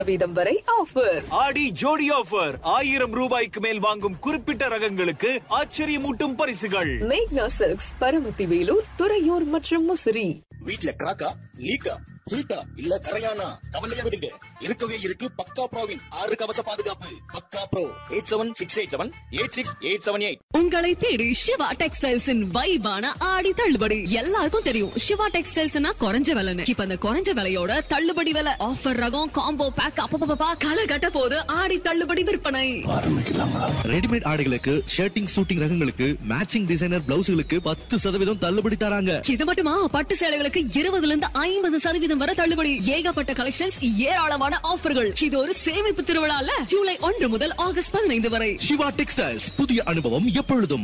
வீதம் வரை ஆஃபர் ஆடி ஜோடி ஆஃபர் ஆயிரம் ரூபாய்க்கு மேல் வாங்கும் குறிப்பிட்ட ரகங்களுக்கு ஆச்சரியமூட்டும் பரிசுகள் மேக்னா சில்க்ஸ் பரமத்தி வேலூர் துறையூர் மற்றும் முசிறி வீட்ல கிராக்கா லீக்கா ஹீட்டா இல்ல கரையானா கவலைய விடுங்க இருக்கவே இருக்கு பக்கா ப்ரோவின் ஆறு கவச பாதுகாப்பு பக்கா bro eight seven six eight seven eight six eight seven eight உங்களை தேடி சிவா டெக்ஸ்டைல்ஸின் வைபான ஆடி தள்ளுபடி எல்லாருக்கும் தெரியும் சிவா டெக்ஸ்டைல்ஸ்னா குறைஞ்ச விலைன்னு இப்ப அந்த குறைஞ்ச விலையோட தள்ளுபடி விலை ஆஃபர் ரகம் காம்போ பேக் அப்பப்பா களை கட்ட போது ஆடி தள்ளுபடி விற்பனை ரெடிமேட் ஆடைகளுக்கு ஷர்ட்டிங் சூட்டிங் ரகங்களுக்கு மேட்சிங் டிசைனர் பிளவுஸ்களுக்கு பத்து சதவீதம் தள்ளுபடி தராங்க இது மட்டுமா பட்டு சேலைகளுக்கு இருபதுல இருந்து ஐம்பது சதவீதம் வரை தள்ளுபடி ஏகப்பட்ட கலெக்ஷன்ஸ் ஏராளமான ஆஃபர்கள் இது ஒரு சேமிப்பு திருவிழால ஜூலை ஒன்று முதல் ஆகஸ்ட் பதினைந்து வரை சிவா டெக்ஸ்டைல்ஸ் புதிய அனுபவம் எப்பொழுதும்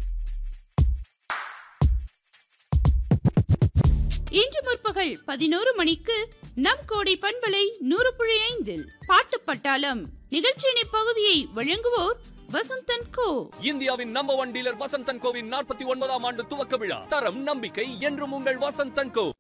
இன்று முற்பகல் பதினோரு மணிக்கு நம் கோடி பண்பலை நூறு புள்ளி ஐந்தில் பாட்டு பட்டாளம் நிகழ்ச்சியின் இப்பகுதியை வழங்குவோர் வசந்தன் கோ இந்தியாவின் நம்பர் ஒன் டீலர் வசந்தன் கோவின் நாற்பத்தி ஒன்பதாம் ஆண்டு துவக்க விழா தரம் நம்பிக்கை என்றும் உங்கள் வசந்தன் கோ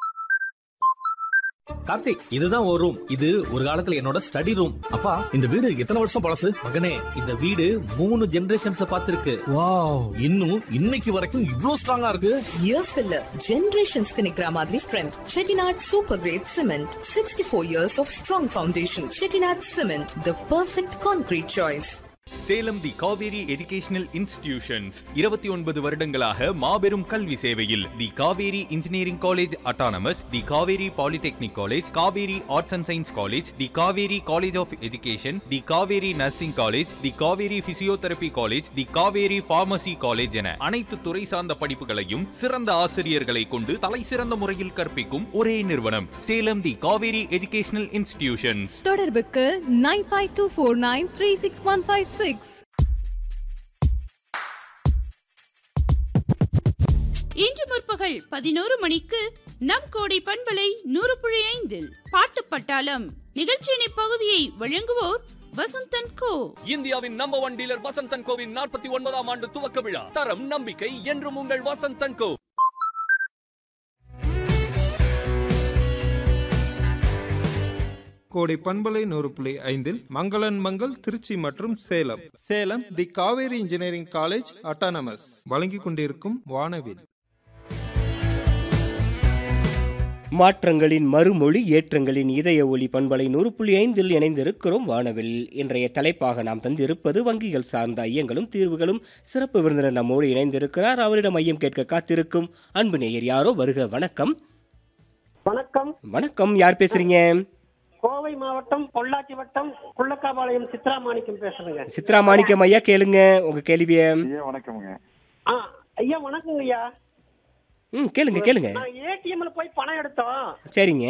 கார்த்திக் இதுதான் ஒரு ரூம் இது ஒரு காலத்துல என்னோட ஸ்டடி ரூம் அப்பா இந்த வீடு எத்தனை வருஷம் பழசு மகனே இந்த வீடு மூணு ஜெனரேஷன்ஸ் பார்த்திருக்கு வாவ் இன்னும் இன்னைக்கு வரைக்கும் இவ்ளோ ஸ்ட்ராங்கா இருக்கு இயர்ஸ் இல்ல ஜெனரேஷன்ஸ்க்கு நிக்கிற மாதிரி strength Chettinad super great cement sixty four years of strong foundation Chettinad cement the perfect concrete choice Salem the Kaveri educational institutions இருபத்தி ஒன்பது வருடங்களாக மாபெரும் கல்வி சேவையில் the Kaveri engineering college autonomous the Kaveri polytechnic college Kaveri arts and science college the Kaveri college of education the Kaveri nursing college the Kaveri physiotherapy college the Kaveri pharmacy college என அனைத்து துறை சார்ந்த படிப்புகளையும் சிறந்த ஆசிரியர்களை கொண்டு தலை சிறந்த முறையில் கற்பிக்கும் ஒரே நிறுவனம் Salem the Kaveri educational institutions தொடர்புக்கு nine five two four nine three six one five six இன்று முற்பகல் பதினோரு மணிக்கு நம் கோடி பண்பலை நூறு புள்ளி ஐந்தில் பாட்டு பட்டாளம் நிகழ்ச்சியின் இப்பகுதியை வழங்குவோர் வசந்தன் கோ இந்தியாவின் நம்பர் ஒன் டீலர் வசந்தன் கோவின் நாற்பத்தி ஒன்பதாம் ஆண்டு துவக்க விழா தரம் நம்பிக்கை என்றும் உங்கள் வசந்தன் கோ கோடை பண்பலை நூறு புள்ளி ஐந்தில் மங்களன் மங்கள் திருச்சி மற்றும் Salem Salem the Kaveri engineering college autonomous வழங்கிக் கொண்டிருக்கும் வானவில் மாற்றங்களின் மறுமொழி ஏற்றங்களின் இதய ஒளி பண்பலை நூறு புள்ளி ஐந்தில் இணைந்திருக்கிறோம் வானவில் இன்றைய தலைப்பாக நாம் தந்திருப்பது வங்கிகள் சார்ந்த ஐயங்களும் தீர்வுகளும் சிறப்பு விருந்தினர் நம்மோடு இணைந்திருக்கிறார் அவரிடம் ஐயம் கேட்க காத்திருக்கும் அன்பு நேயர் யாரோ வருக வணக்கம் வணக்கம் வணக்கம் யார் பேசுறீங்க கோவை மாவட்டம் பொள்ளாச்சி வட்டம் குள்ளக்காபாளையம் சித்ராமாணிக்கம் பேசுறேங்க சித்ரா மாணிக்கம் ஐயா கேளுங்க உங்க கேள்விய வணக்கம்ங்க ஆ ஐயா வணக்கங்க ஐயா ம் கேளுங்க கேளுங்க நான் ஏடிஎம்ல போய் பணம் எடுத்தோம் சரிங்க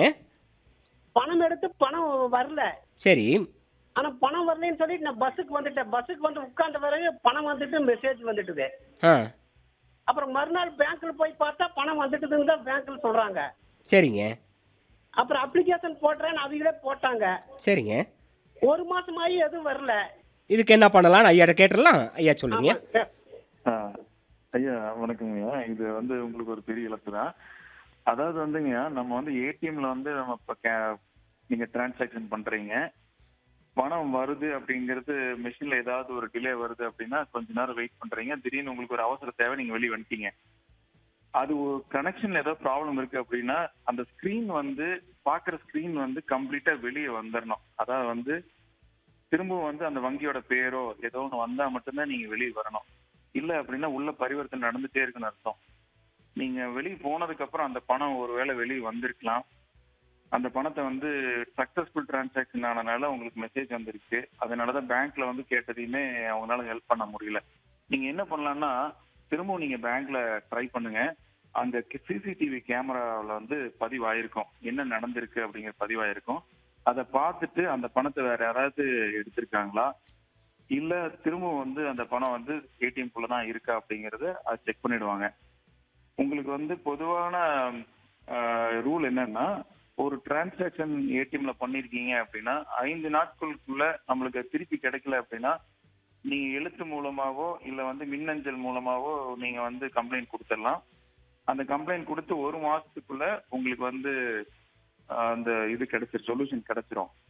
பணம் எடுத்து பணம் வரல சரி ஆனா பணம் வரலன்னு சொல்லிட்டு நான் பஸ்ஸுக்கு வந்துட்டேன் பஸ்ஸுக்கு வந்து உட்கார்ந்த பிறகு பணம் வந்துட்டு மெசேஜ் வந்துட்டுது ஆ அப்புறம் மறுநாள் பேங்க்ல போய் பார்த்தா பணம் வந்துட்டுதுன்னு தான் பேங்க்ல சொல்றாங்க சரிங்க அப்புறம் அப்ளிகேஷன் போடுறேன்னு அவங்களே போட்டாங்க சரிங்க ஒரு மாசமாயி எதுவும் வரல இதுக்கு என்ன பண்ணலாம் ஐயாட்ட கேட்டுடலாம் ஐயா சொல்லுங்க ஆ, ஐயா வணக்கங்கய்யா இது வந்து உங்களுக்கு ஒரு பெரிய இலக்கு தான் அதாவது வந்துங்க நம்ம வந்து ஏடிஎம்ல வந்து நம்ம இப்போ கே- நீங்க டிரான்சாக்ஷன் பண்றீங்க பணம் வருது அப்படிங்கிறது மிஷின்ல ஏதாவது ஒரு டிலே வருது அப்படின்னா கொஞ்ச நேரம் வெயிட் பண்றீங்க திடீர்னு உங்களுக்கு ஒரு அவசர தேவை நீங்க வெளியே வந்துட்டீங்க அது ஒரு கனெக்ஷன்ல ஏதோ ப்ராப்ளம் இருக்கு அப்படின்னா அந்த ஸ்கிரீன் வந்து பாக்குற ஸ்கிரீன் வந்து கம்ப்ளீட்டா வெளியே வந்துடணும் அதாவது வந்து திரும்பவும் வந்து அந்த வங்கியோட பேரோ ஏதோ ஒன்று வந்தா மட்டும்தான் நீங்க வெளியே வரணும் இல்ல அப்படின்னா உள்ள பரிவர்த்தனை நடந்துட்டே இருக்குன்னு அர்த்தம் நீங்க வெளியே போனதுக்கு அப்புறம் அந்த பணம் ஒருவேளை வெளியே வந்திருக்கலாம் அந்த பணத்தை வந்து சக்சஸ்ஃபுல் டிரான்சாக்ஷன் ஆனனால உங்களுக்கு மெசேஜ் வந்திருக்கு அதனாலதான் பேங்க்ல வந்து கேட்டதையுமே அவங்களால ஹெல்ப் பண்ண முடியல நீங்க என்ன பண்ணலாம்னா திரும்பவும் நீங்க பேங்க்ல ட்ரை பண்ணுங்க அந்த சிசிடிவி கேமராவில் வந்து பதிவாயிருக்கும் என்ன நடந்திருக்கு அப்படிங்கிற பதிவாயிருக்கும் அதை பார்த்துட்டு அந்த பணத்தை வேற யாராவது எடுத்திருக்காங்களா இல்ல திரும்பவும் வந்து அந்த பணம் வந்து ஏடிஎம் குள்ள தான் இருக்கா அப்படிங்கறத அது செக் பண்ணிடுவாங்க உங்களுக்கு வந்து பொதுவான ரூல் என்னன்னா ஒரு டிரான்சாக்ஷன் ஏடிஎம்ல பண்ணிருக்கீங்க அப்படின்னா ஐந்து நாட்களுக்குள்ள நம்மளுக்கு திருப்பி கிடைக்கல அப்படின்னா நீங்க எழுத்து மூலமாவோ இல்ல வந்து மின்னஞ்சல் மூலமாவோ நீங்க வந்து கம்ப்ளைண்ட் கொடுத்துடலாம் அந்த கம்ப்ளைண்ட் கொடுத்து ஒரு மாசத்துக்குள்ள உங்களுக்கு வந்து ஆஹ், அந்த இது கிடைச்சிரும் சொல்யூஷன் கிடைச்சிரும்